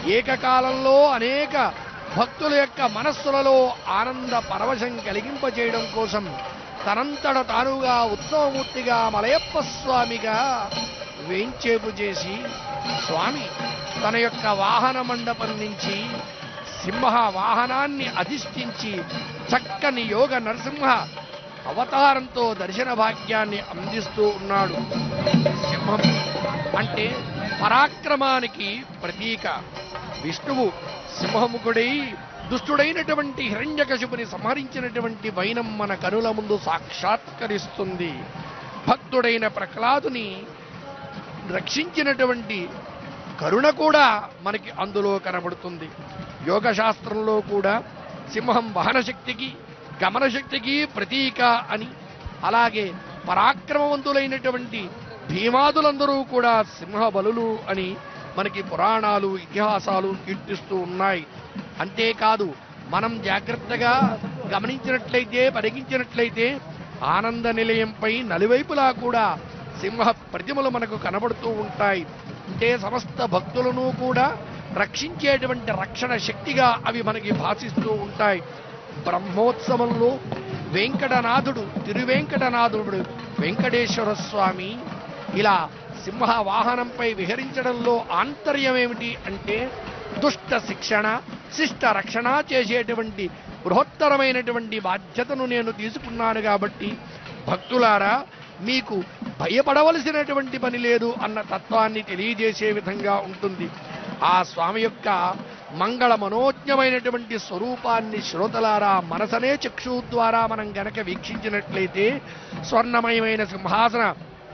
ఏకకాలంలో అనేక భక్తుల యొక్క మనస్సులలో ఆనంద పరవశం కలిగింపచేయడం కోసం తనంతట తానుగా ఉత్సవమూర్తిగా మలయప్ప స్వామిగా వేంచేపు చేసి స్వామి తన యొక్క వాహన మండపం నుంచి సింహ వాహనాన్ని అధిష్ఠించి చక్కని యోగ నరసింహ అవతారంతో దర్శన భాగ్యాన్ని అందిస్తూ ఉన్నాడు సింహం అంటే పరాక్రమానికి ప్రతీక విష్ణువు సింహముఖుడై దుష్టుడైనటువంటి హిరణ్యకశిపుని సంహరించినటువంటి వైనం మన కనుల ముందు సాక్షాత్కరిస్తుంది భక్తుడైన ప్రహ్లాదుని రక్షించినటువంటి కరుణ కూడా మనకి అందులో కనబడుతుంది యోగ శాస్త్రంలో కూడా సింహం వాహన శక్తికి గమన శక్తికి ప్రతీక అని అలాగే పరాక్రమవంతులైనటువంటి భీమాదులందరూ కూడా సింహ బలులు అని మనకి పురాణాలు ఇతిహాసాలు కీర్తిస్తూ ఉన్నాయి అంతేకాదు మనం జాగ్రత్తగా గమనించినట్లయితే పరిగించినట్లయితే ఆనంద నిలయంపై నలువైపులా కూడా సింహ ప్రతిమలు మనకు కనబడుతూ ఉంటాయి అంటే సమస్త భక్తులను కూడా రక్షించేటువంటి రక్షణ శక్తిగా అవి మనకి భాషిస్తూ ఉంటాయి బ్రహ్మోత్సవంలో వెంకటనాథుడు తిరువెంకటనాథుడు వెంకటేశ్వర స్వామి ఇలా సింహ వాహనంపై విహరించడంలో ఆంతర్యం ఏమిటి అంటే దుష్ట శిక్షణ శిష్ట రక్షణ చేసేటువంటి బృహత్తరమైనటువంటి బాధ్యతను నేను తీసుకున్నాను కాబట్టి భక్తులారా మీకు భయపడవలసినటువంటి పని లేదు అన్న తత్వాన్ని తెలియజేసే విధంగా ఉంటుంది ఆ స్వామి యొక్క మంగళ మనోజ్ఞమైనటువంటి స్వరూపాన్ని శ్రోతలారా మనసనే చక్షు ద్వారా మనం గనక వీక్షించినట్లయితే స్వర్ణమయమైన సింహాసన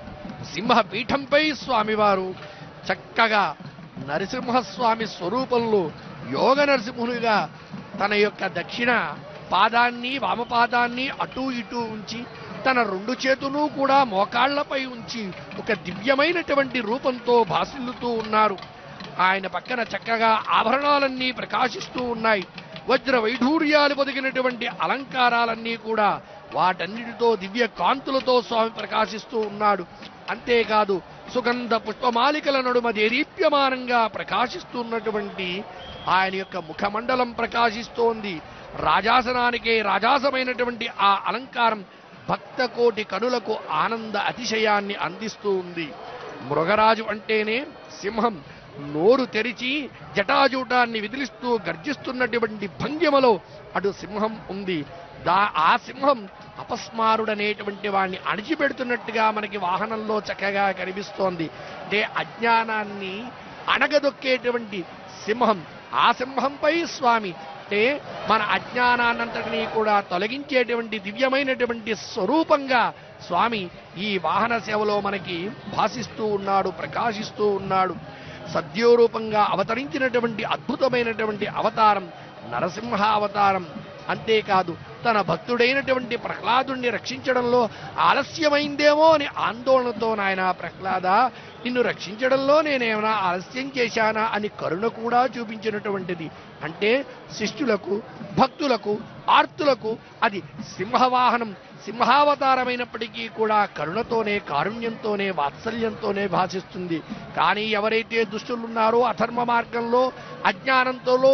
సింహపీఠంపై స్వామివారు చక్కగా నరసింహస్వామి స్వరూపంలో యోగ నరసింహునిగా తన యొక్క దక్షిణ పాదాన్ని వామపాదాన్ని అటూ ఇటూ ఉంచి తన రెండు చేతులు కూడా మోకాళ్లపై ఉంచి ఒక దివ్యమైనటువంటి రూపంతో భాసిల్లుతూ ఉన్నారు ఆయన పక్కన చక్కగా ఆభరణాలన్నీ ప్రకాశిస్తూ ఉన్నాయి వజ్ర వైఢూర్యాలు పొదిగినటువంటి అలంకారాలన్నీ కూడా వాటన్నిటితో దివ్య కాంతులతో స్వామి ప్రకాశిస్తూ ఉన్నాడు అంతేకాదు సుగంధ పుష్పమాలికల నడుమ దేదీప్యమానంగా ప్రకాశిస్తున్నటువంటి ఆయన యొక్క ముఖమండలం ప్రకాశిస్తోంది రాజాసనానికే రాజాసమైనటువంటి ఆ అలంకారం భక్త కోటి కనులకు ఆనంద అతిశయాన్ని అందిస్తూ ఉంది మృగరాజు అంటేనే సింహం నోరు తెరిచి జటాజూటాన్ని విదిలిస్తూ గర్జిస్తున్నటువంటి భంగిమలో అటు సింహం ఉంది దా ఆ సింహం అపస్మారుడనేటువంటి వాడిని అణిచిపెడుతున్నట్టుగా మనకి వాహనంలో చక్కగా కనిపిస్తోంది అంటే అజ్ఞానాన్ని అణగదొక్కేటువంటి సింహం ఆ సింహంపై స్వామి అంటే మన అజ్ఞానాన్నంతటినీ కూడా తొలగించేటువంటి దివ్యమైనటువంటి స్వరూపంగా స్వామి ఈ వాహన సేవలో మనకి భాసిస్తూ ఉన్నాడు ప్రకాశిస్తూ ఉన్నాడు సద్యోరూపంగా అవతరించినటువంటి అద్భుతమైనటువంటి అవతారం నరసింహ అవతారం అంతేకాదు తన భక్తుడైనటువంటి ప్రహ్లాదుణ్ణి రక్షించడంలో ఆలస్యమైందేమో అని ఆందోళనతో నాయన ప్రహ్లాద నిన్ను రక్షించడంలో నేనేమైనా ఆలస్యం చేశానా అని కరుణ కూడా చూపించినటువంటిది అంటే శిష్యులకు భక్తులకు ఆర్తులకు అది సింహవాహనం సింహావతారమైనప్పటికీ కూడా కరుణతోనే కారుణ్యంతోనే వాత్సల్యంతోనే భాషిస్తుంది కానీ ఎవరైతే దుష్టులున్నారో అధర్మ మార్గంలో అజ్ఞానంతోలో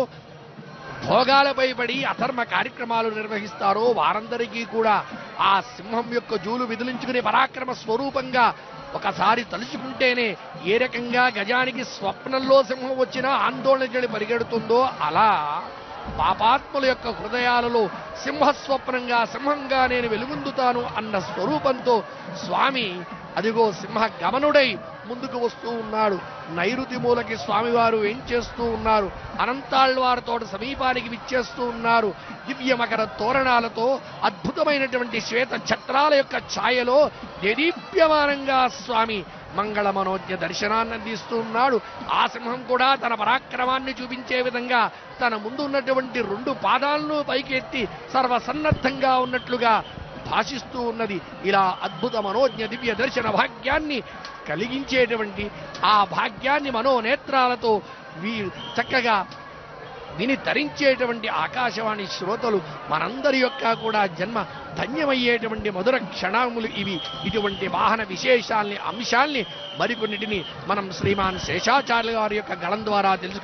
భోగాలపై పడి అధర్మ కార్యక్రమాలు నిర్వహిస్తారో వారందరికీ కూడా ఆ సింహం యొక్క జూలు విదిలించుకునే పరాక్రమ స్వరూపంగా ఒకసారి తలుచుకుంటేనే ఏ రకంగా గజానికి స్వప్నంలో సింహం వచ్చినా ఆందోళన చెడి పరిగెడుతుందో అలా పాపాత్ముల యొక్క హృదయాలలో సింహస్వప్నంగా సింహంగా నేను వెలుగొందుతాను అన్న స్వరూపంతో స్వామి అదిగో సింహ గమనుడై ముందుకు వస్తూ ఉన్నాడు నైరుతి మూలకి స్వామివారు ఏం చేస్తూ ఉన్నారు అనంతాళ్వారితో సమీపానికి విచ్చేస్తూ ఉన్నారు దివ్య మకర తోరణాలతో అద్భుతమైనటువంటి శ్వేత ఛత్రాల యొక్క ఛాయలో దేదీప్యమానంగా స్వామి మంగళ మనోజ్ఞ దర్శనాన్ని అందిస్తూ ఉన్నాడు ఆ సింహం కూడా తన పరాక్రమాన్ని చూపించే విధంగా తన ముందు ఉన్నటువంటి రెండు పాదాలను పైకెత్తి సర్వసన్నద్ధంగా ఉన్నట్లుగా భాషిస్తూ ఉన్నది ఇలా అద్భుత మనోజ్ఞ దివ్య దర్శన భాగ్యాన్ని కలిగించేటువంటి ఆ భాగ్యాన్ని మనోనేత్రాలతో వీ చక్కగా విని తరించేటువంటి ఆకాశవాణి శ్రోతలు మనందరి యొక్క కూడా జన్మ ధన్యమయ్యేటువంటి మధుర క్షణములు ఇవి ఇటువంటి వాహన విశేషాల్ని అంశాల్ని మరికొన్నిటిని మనం శ్రీమాన్ శేషాచార్య గారి యొక్క గళం ద్వారా తెలుసు